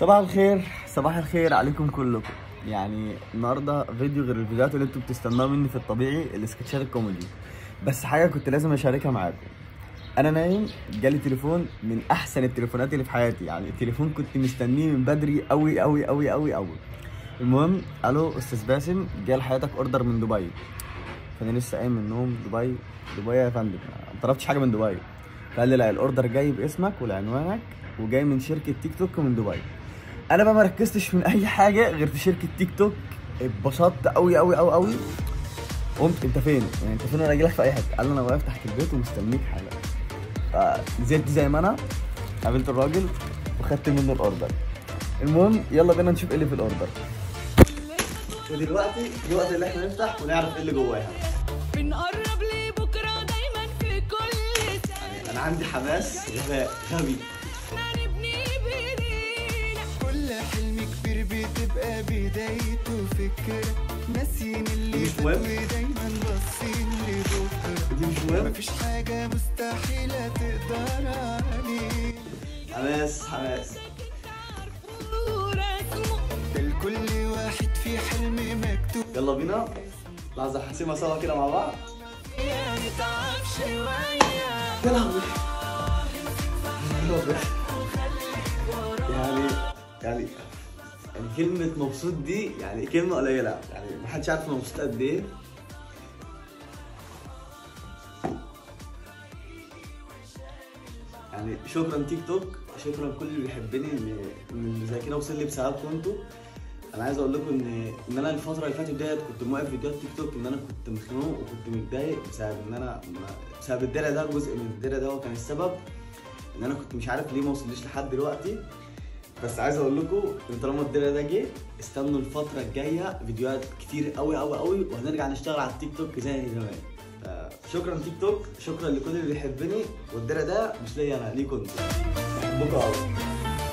صباح الخير صباح الخير عليكم كلكم يعني النهارده فيديو غير الفيديوهات اللي انتوا بتستنوها مني في الطبيعي السكتشات الكوميدي بس حاجه كنت لازم اشاركها معاكم انا نايم جالي تليفون من احسن التليفونات اللي في حياتي يعني التليفون كنت مستنيه من بدري قوي قوي قوي قوي قوي المهم الو استاذ باسم جه لحياتك اوردر من دبي فانا لسه قايم من النوم دبي دبي يا فندم ما طلبتش حاجه من دبي فقال لي لا الاوردر جاي باسمك ولعنوانك وجاي من شركه تيك توك من دبي انا بقى ما ركزتش من اي حاجه غير في شركه تيك توك اتبسطت قوي قوي قوي قوي قمت انت فين؟ يعني انت فين وانا اجي لك في اي حته؟ قال لي انا واقف تحت البيت ومستنيك حالا فنزلت زي ما انا قابلت الراجل وخدت منه الاوردر المهم يلا بينا نشوف ايه اللي في الاوردر ودلوقتي الوقت اللي احنا نفتح ونعرف ايه اللي جواها بنقرب لبكرة دايما في كل سنة يعني انا عندي حماس غباء غبي نبني بايدينا كل حلم كبير بتبقى بدايته فكرة ناسيين اللي مش فات مهم. ودايما باصين لبكرة دي مش مهم مفيش حاجة مستحيلة تقدر عليه حماس حماس ورسمه ده لكل واحد في حلم مكتوب يلا بينا لحظه هحسبها سوا كده مع بعض نتعب شوية يا لهوي يا رب. يعني يعني يعني كلمة مبسوط دي يعني كلمة قليلة يعني محدش عارف انا مبسوط قد ايه يعني شكرا تيك توك شكرا كل اللي بيحبني اللي اللي زي كده وصل لي بسببكم انتوا انا عايز اقول لكم ان ان انا الفتره اللي فاتت ديت كنت موقف فيديوهات تيك توك ان انا كنت مخنوق وكنت متضايق بسبب ان انا ما- بسبب الدرع ده جزء من الدرع ده هو كان السبب ان انا كنت مش عارف ليه ما وصليش لحد دلوقتي بس عايز اقول لكم ان طالما الدرع ده جه استنوا الفتره الجايه فيديوهات كتير قوي قوي قوي وهنرجع نشتغل على التيك توك زي زمان شكرا تيك توك شكرا لكل اللي بيحبني والدرع ده مش ليا انا ليكم انتوا بحبكم قوي